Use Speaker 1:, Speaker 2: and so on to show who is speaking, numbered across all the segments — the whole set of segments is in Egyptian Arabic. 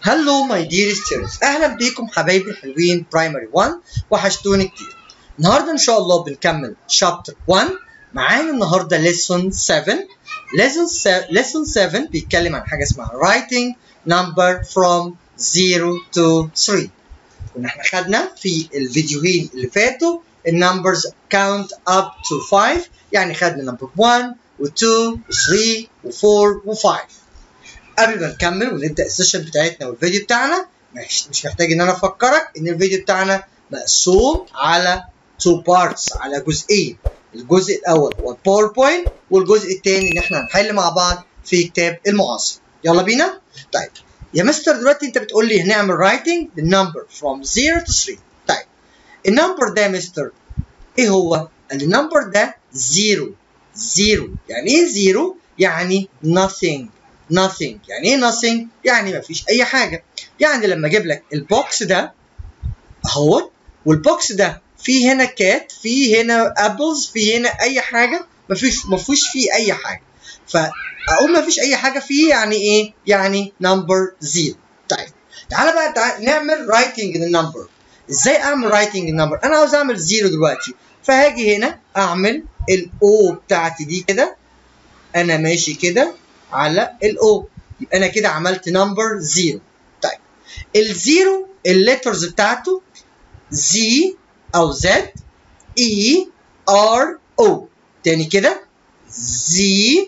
Speaker 1: هلو ماي دير ستيرز اهلا بيكم حبايبي الحلوين برايمري 1 وحشتوني كتير النهارده ان شاء الله بنكمل شابتر 1 معانا النهارده ليسون 7 ليسون 7 ليسون 7 بيتكلم عن حاجه اسمها writing number from 0 to 3 كنا احنا خدنا في الفيديوهين اللي فاتوا النمبرز count up to 5 يعني خدنا نمبر 1 و2 و3 و4 و5 قبل ما نكمل ونبدا السيشن بتاعتنا والفيديو بتاعنا مش مش محتاج ان انا افكرك ان الفيديو بتاعنا مقسوم على تو بارتس على جزئين الجزء الاول هو الباوربوينت والجزء الثاني ان احنا هنحل مع بعض في كتاب المعاصر يلا بينا طيب يا مستر دلوقتي انت بتقول لي هنعمل رايتنج النمبر from 0 to 3 طيب النمبر ده يا مستر ايه هو النمبر ده 0 0 يعني ايه 0 يعني nothing nothing يعني ايه nothing يعني ما فيش اي حاجه يعني لما اجيب لك البوكس ده اهو والبوكس ده فيه هنا كات فيه هنا ابلز فيه هنا اي حاجه ما فيش ما فيش فيه اي حاجه فاقول ما فيش اي حاجه فيه يعني ايه يعني نمبر زيرو طيب تعالى بقى تعالى نعمل رايتنج للنمبر ازاي اعمل رايتنج النمبر انا عاوز اعمل زيرو دلوقتي فهاجي هنا اعمل الاو بتاعتي دي كده انا ماشي كده على الاو يبقى انا كده عملت نمبر زيرو طيب الزيرو الليترز بتاعته زي او زد اي ار او تاني كده زي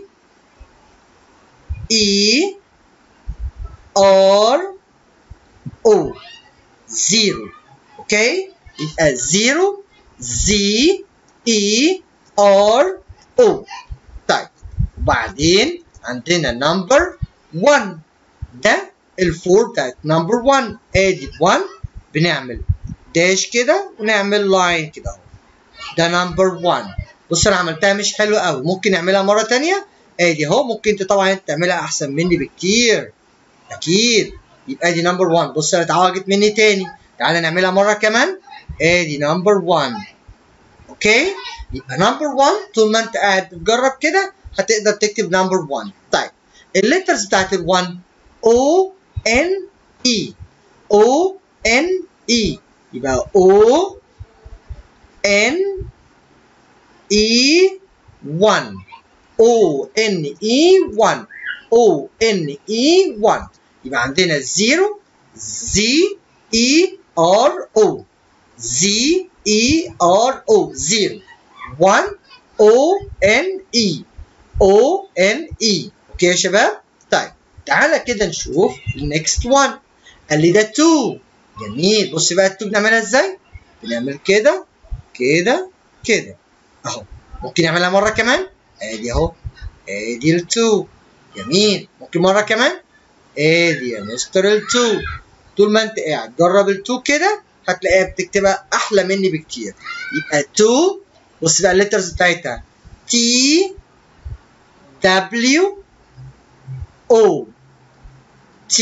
Speaker 1: اي ار او زيرو اوكي يبقى زيرو زي اي ار او طيب وبعدين عندنا نمبر 1 ده الفور بتاعت نمبر 1 ادي 1 بنعمل داش كده ونعمل لاين كده اهو ده نمبر 1 بص انا عملتها مش حلوه قوي ممكن نعملها مره تانية ادي اهو ممكن انت طبعا انت تعملها احسن مني بكتير اكيد يبقى ادي نمبر 1 بص انا اتعوجت مني تاني تعالى نعملها مره كمان ادي نمبر 1 اوكي يبقى نمبر 1 طول ما انت قاعد بتجرب كده هتقدر تكتب نمبر 1 طيب الليترز بتاعت ال 1 O N E O N E يبقى O N E 1 O N E 1 O N E 1 يبقى عندنا 0 Z E R O Z E R O 0 1 O N E O N E اوكي يا شباب طيب تعالى كده نشوف النكست 1 قال لي ده 2 جميل بص بقى ال 2 بنعملها ازاي بنعمل كده كده كده اهو ممكن نعملها مره كمان ادي اهو ادي ال 2 جميل ممكن مره كمان ادي يا مستر ال 2 طول ما انت قاعد جرب ال 2 كده هتلاقيها بتكتبها احلى مني بكتير يبقى 2 بص بقى الليترز بتاعتها تي W O T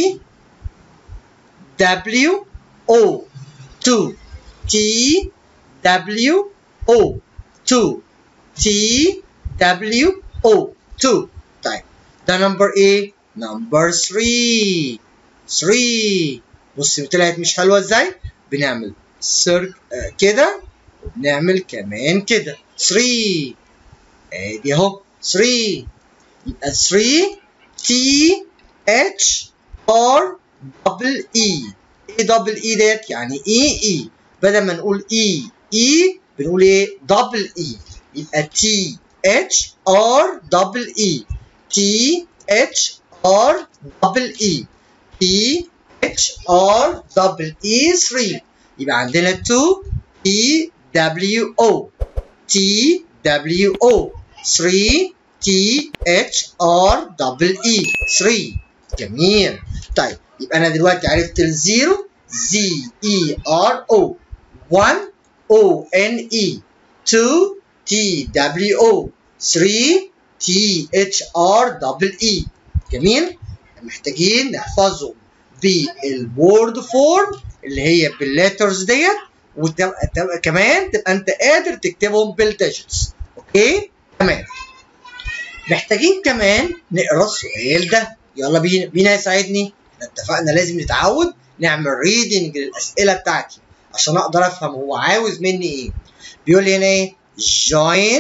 Speaker 1: W O 2 T W O 2 T W O 2 طيب ده نمبر ايه؟ نمبر 3 3 بص طلعت مش حلوه ازاي؟ بنعمل سيرك آه كده وبنعمل كمان كده 3 ادي اهو 3 يبقى 3 تي اتش ار دبل اي ايه دبل اي ديت يعني اي اي بدل ما نقول اي اي بنقول ايه دبل اي يبقى تي اتش ار دبل اي تي اتش ار دبل اي تي اتش ار دبل اي 3 يبقى عندنا 2 تي دبليو او تي دبليو او 3 تي اتش ار دبل اي 3 جميل طيب يبقى انا دلوقتي عرفت الزيرو زي اي ار او 1 او ان اي 2 تي دبليو او 3 تي اتش ار دبل اي جميل محتاجين نحفظهم بالوورد فورم اللي هي بالليترز ديت وتبقى تبقى كمان تبقى انت قادر تكتبهم بالديجيتس اوكي تمام محتاجين كمان نقرا السؤال ده يلا بينا بينا يساعدني احنا اتفقنا لازم نتعود نعمل ريدنج للاسئله بتاعتي عشان اقدر افهم هو عاوز مني ايه بيقول لي هنا ايه join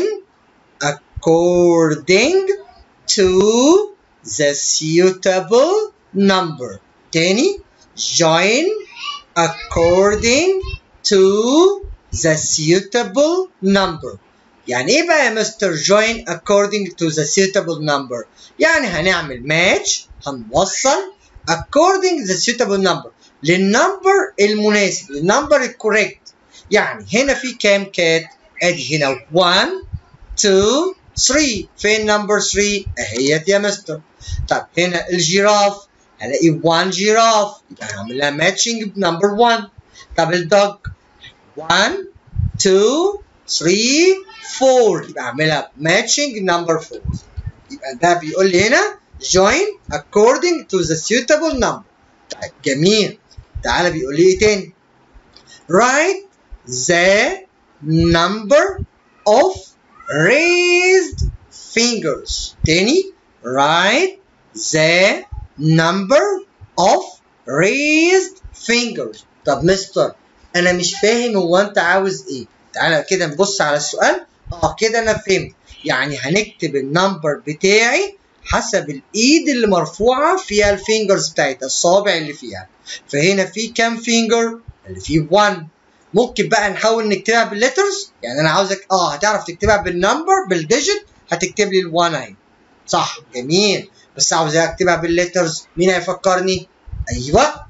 Speaker 1: according to the suitable number تاني join according to the suitable number يعني ايه بقى يا مستر join according to the suitable number يعني هنعمل match هنوصل according the suitable number للنمبر المناسب للنمبر الكوريكت يعني هنا في كام كات ادي هنا 1 2 3 فين نمبر 3 اهيت يا مستر طب هنا الجيراف هلاقي 1 جيراف يبقى هعمل لها ماتشنج بنمبر 1 طب الدوج 1 2 3 4 يبقى اعملها ماتشنج نمبر 4 يبقى ده بيقول لي هنا join according to the suitable number طيب جميل تعالى بيقول لي ايه تاني write the number of raised fingers تاني write the number of raised fingers طب مستر انا مش فاهم هو انت عاوز ايه تعالى كده نبص على السؤال اه كده انا فهمت يعني هنكتب النمبر بتاعي حسب الايد اللي مرفوعه فيها الفينجرز بتاعتها الصوابع اللي فيها فهنا في كام فينجر اللي فيه 1 ممكن بقى نحاول نكتبها بالليترز يعني انا عاوزك اه هتعرف تكتبها بالنمبر بالديجيت هتكتب لي ال1 اهي صح جميل بس عاوز اكتبها بالليترز مين هيفكرني ايوه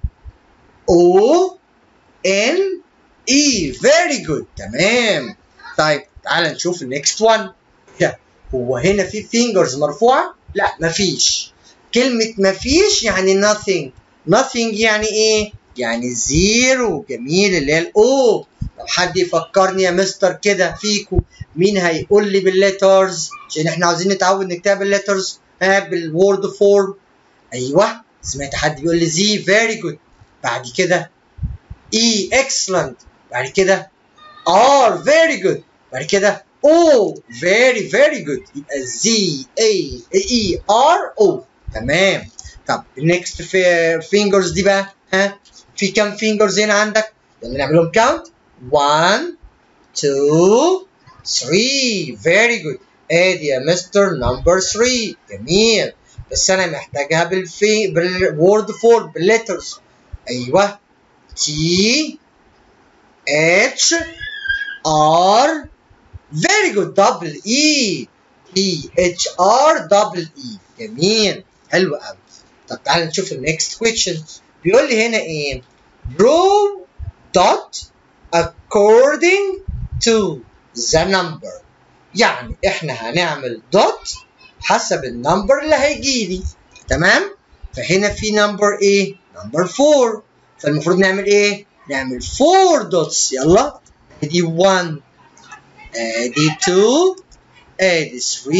Speaker 1: او ان اي فيري جود تمام طيب تعال نشوف النكست وان ده هو هنا في فينجرز مرفوعه لا مفيش كلمه مفيش يعني nothing nothing يعني ايه يعني زيرو جميل اللي هي الاو لو حد يفكرني يا مستر كده فيكو مين هيقول لي بالليترز عشان احنا عاوزين نتعود نكتب بالليترز ها بالوورد فورم ايوه سمعت حد بيقول لي زي فيري جود بعد كده اي اكسلنت بعد كده ار فيري جود بعد كده او فيري فيري جود يبقى زي اي اي ار او تمام طب النكست فينجرز دي بقى ها في كام فينجرز هنا عندك يلا نعملهم كاونت 1 2 3 فيري جود ادي يا مستر نمبر 3 جميل بس انا محتاجها بالفي بالوورد فورم بالليترز ايوه تي اتش ار فيري جود دبل اي تي اتش ار دبل اي جميل حلو قوي طب تعالى نشوف النكست كويشن بيقول لي هنا ايه draw dot according to the number يعني احنا هنعمل دوت حسب النمبر اللي هيجي لي تمام فهنا في نمبر ايه نمبر 4 فالمفروض نعمل ايه نعمل 4 دوتس يلا ادي 1 ادي 2 ادي 3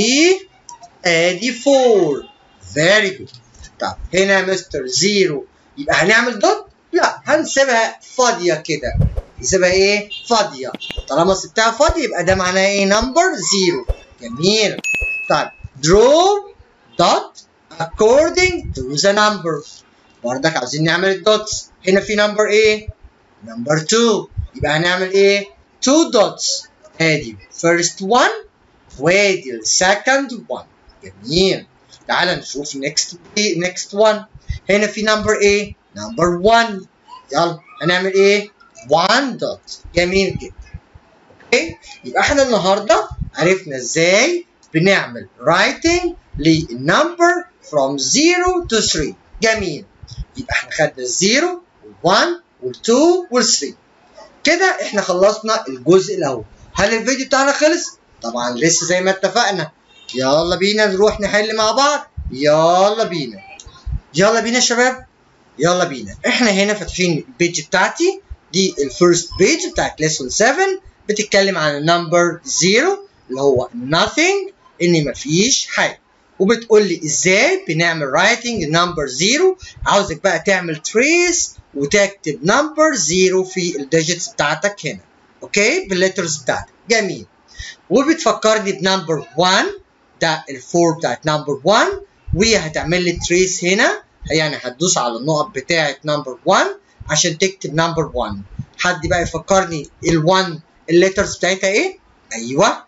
Speaker 1: ادي 4 فيري جود طب هنا يا مستر 0 يبقى هنعمل دوت لا هنسيبها فاضيه كده نسيبها ايه فاضيه طالما سبتها فاضيه يبقى ده معناه ايه نمبر 0 جميل طيب draw dot according to the number بردك عاوزين نعمل الدوتس هنا في نمبر ايه نمبر 2 يبقى هنعمل ايه 2 dots ادي first one وادي ال second one جميل تعال نشوف next next one هنا في نمبر ايه نمبر 1 يلا هنعمل ايه 1 دوت جميل جدا اوكي يبقى احنا النهارده عرفنا ازاي بنعمل writing للنمبر from 0 to 3 جميل يبقى احنا خدنا الزيرو وال1 وال2 وال3 كده احنا خلصنا الجزء الاول هل الفيديو بتاعنا خلص طبعا لسه زي ما اتفقنا يلا بينا نروح نحل مع بعض يلا بينا يلا بينا يا شباب يلا بينا احنا هنا فاتحين البيج بتاعتي دي الفيرست بيج بتاعت ليسون 7 بتتكلم عن النمبر 0 اللي هو nothing ان مفيش حاجه وبتقول لي ازاي بنعمل رايتنج نمبر 0 عاوزك بقى تعمل تريس وتكتب نمبر 0 في الديجيتس بتاعتك هنا اوكي بالليترز بتاعتك جميل وبتفكرني بنمبر 1 ده الفور بتاعت نمبر 1 وهتعمل لي تريس هنا يعني هتدوس على النقط بتاعه نمبر 1 عشان تكتب نمبر 1 حد بقى يفكرني ال1 الليترز بتاعتها ايه ايوه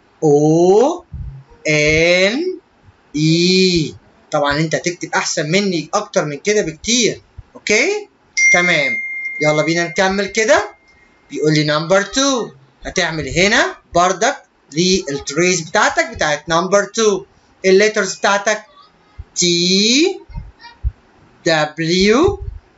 Speaker 1: او ان اي طبعا انت هتكتب احسن مني اكتر من كده بكتير اوكي تمام يلا بينا نكمل كده بيقول لي نمبر 2 هتعمل هنا بردك للتريس بتاعتك بتاعت نمبر 2 الليترز بتاعتك تي دبليو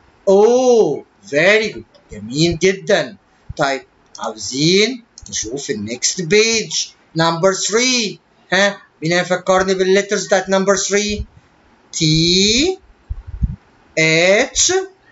Speaker 1: او فيري جود جميل جدا طيب عاوزين نشوف النكست بيج نمبر 3 ها مين هيفكرني بالليترز بتاعت نمبر 3 تي اتش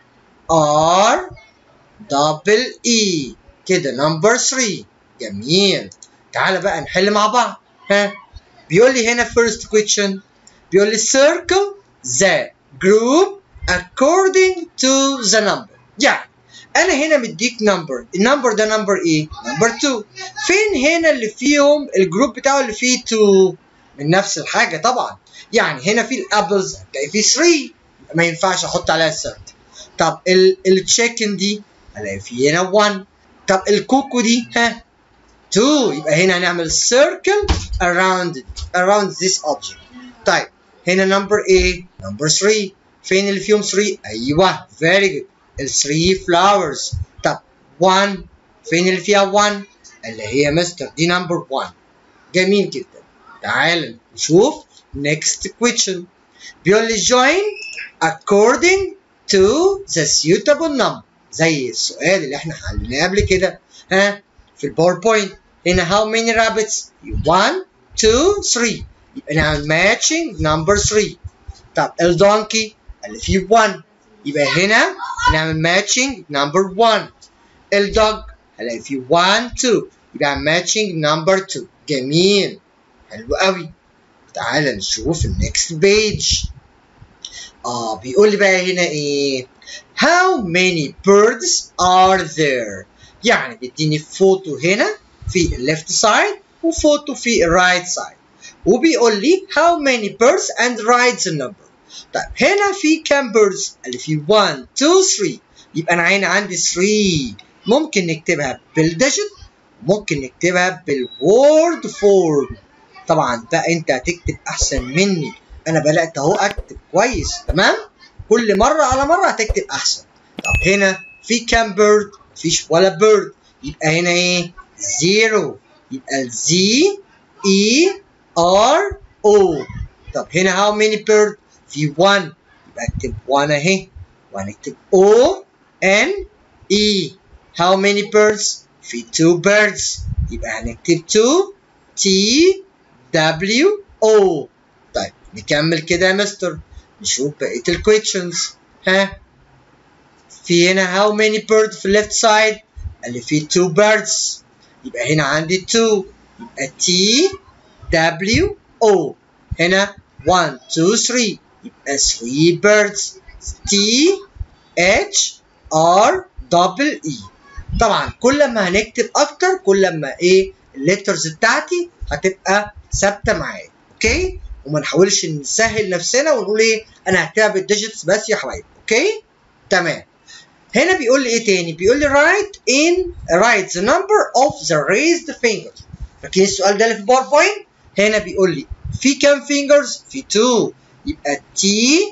Speaker 1: ار دبل اي كده نمبر 3 جميل تعالى بقى نحل مع بعض ها بيقول لي هنا first question بيقول لي circle the group according to the number يعني انا هنا مديك نمبر النمبر ده نمبر ايه نمبر 2 فين هنا اللي فيهم الجروب بتاعه اللي فيه 2 من نفس الحاجه طبعا يعني هنا في الابلز هتلاقي فيه 3 ما ينفعش احط عليها السيرت طب التشيكن دي هلاقي فيه هنا 1 طب الكوكو دي ها 2 يبقى هنا هنعمل circle around it, around this object طيب هنا نمبر ايه نمبر 3 فين اللي فيهم 3 ايوه very good ال 3 flowers طب 1 فين اللي فيها 1 اللي هي مستر دي نمبر 1 جميل جدا تعال نشوف next question بيقول لي join according to the suitable number زي السؤال اللي احنا حليناه قبل كده ها في الباوربوينت هنا how many rabbits 1 2 3 يبقى نعمل matching number 3 طب الدونكي اللي فيه 1 يبقى هنا نعمل matching number 1 الدوج هلاقي فيه 1 2 يبقى matching number 2 جميل حلو قوي تعال نشوف النكست بيج اه بيقول لي بقى هنا ايه how many birds are there يعني بيديني فوتو هنا في الليفت سايد وفوتو في الرايت سايد وبيقول لي how many birds and write the number طيب هنا في كام birds اللي في 1 2 3 يبقى انا هنا عندي 3 ممكن نكتبها بالديجيت ممكن نكتبها بالوورد فورم طبعا بقى انت هتكتب احسن مني انا بدات اهو اكتب كويس تمام كل مره على مره هتكتب احسن طب هنا في كام بيرد مفيش ولا بيرد يبقى هنا ايه زيرو يبقى الزي اي ار او طب هنا هاو ماني بيرد في 1 يبقى اكتب 1 اهي وهنكتب او ان اي هاو ماني بيردز في 2 بيردز يبقى هنكتب 2 تي دبليو او طيب نكمل كده يا مستر نشوف بقية الكويشنز ها في هنا how many birds في left side اللي فيه two birds يبقى هنا عندي two يبقى T W O هنا 1 2 3 يبقى 3 birds T H R double E طبعا كل ما هنكتب اكتر كل ما ايه الليترز بتاعتي هتبقى ثابته معايا اوكي وما نحاولش نسهل نفسنا ونقول ايه انا هكتبها بالديجيتس بس يا حبايبي اوكي تمام هنا بيقول لي ايه تاني بيقول لي write in write the number of the raised fingers فاكرين السؤال ده اللي في الباوربوينت هنا بيقول لي في كام fingers في 2 يبقى T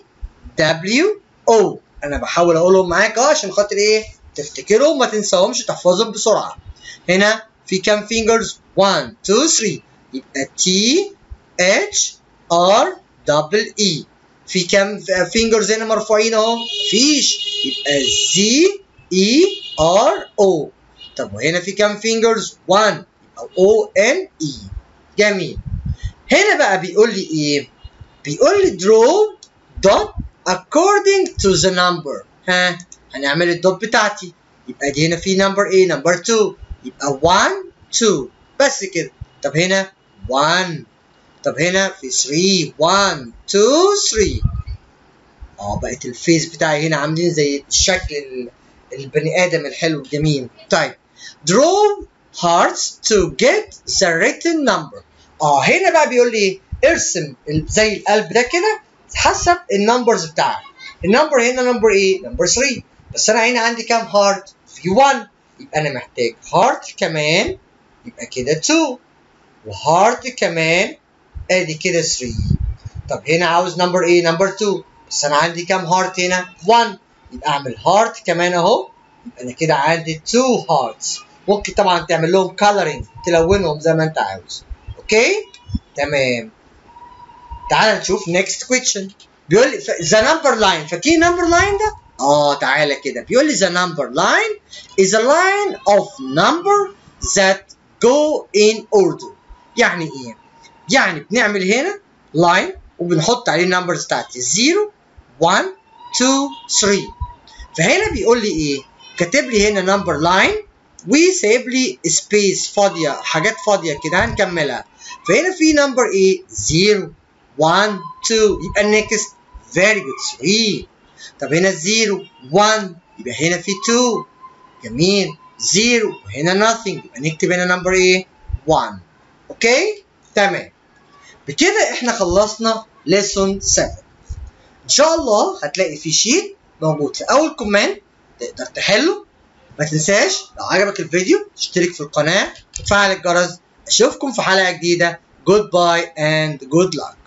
Speaker 1: W O انا بحاول اقولهم معاك اه عشان خاطر ايه تفتكرهم ما تنساهمش تحفظهم بسرعه هنا في كام fingers 1 2 3 يبقى T H R double E في كام فينجرز هنا مرفوعين اهو مفيش يبقى Z E R O طب وهنا في كام فينجرز 1 يبقى O N E جميل هنا بقى بيقول لي ايه بيقول لي draw dot according to the number ها هنعمل الدوت بتاعتي يبقى دي هنا في نمبر ايه نمبر 2 يبقى 1 2 بس كده طب هنا 1 طب هنا في 3 1 2 3 اه بقت الفيس بتاعي هنا عاملين زي الشكل البني ادم الحلو الجميل طيب draw hearts to get the written number اه هنا بقى بيقول لي ارسم زي القلب ده كده حسب النمبرز بتاعك النمبر هنا نمبر ايه نمبر 3 بس انا هنا عندي كام هارت في 1 يبقى انا محتاج هارت كمان يبقى كده 2 وهارت كمان ادي كده 3 طب هنا عاوز نمبر ايه نمبر 2 بس انا عندي كام هارت هنا 1 يبقى اعمل هارت كمان اهو يبقى انا كده عندي 2 هارتس ممكن طبعا تعمل لهم كالرنج تلونهم زي ما انت عاوز اوكي تمام تعال نشوف next question بيقول لي the number line فاكرين number line ده اه تعالى كده بيقول لي the number line is a line of number that go in order يعني ايه يعني بنعمل هنا line وبنحط عليه النمبرز بتاعتي 0 1 2 3 فهنا بيقول لي ايه كاتب لي هنا نمبر لاين وسايب لي سبيس فاضيه حاجات فاضيه كده هنكملها فهنا في نمبر ايه 0 1 2 يبقى النكست فيري جود 3 طب هنا 0 1 يبقى هنا في 2 جميل 0 وهنا nothing يبقى نكتب هنا نمبر ايه 1 اوكي تمام بكده احنا خلصنا lesson 7 ان شاء الله هتلاقي في شيت موجود في اول كومنت تقدر تحله ما تنساش لو عجبك الفيديو تشترك في القناه وتفعل الجرس اشوفكم في حلقه جديده جود باي اند جود luck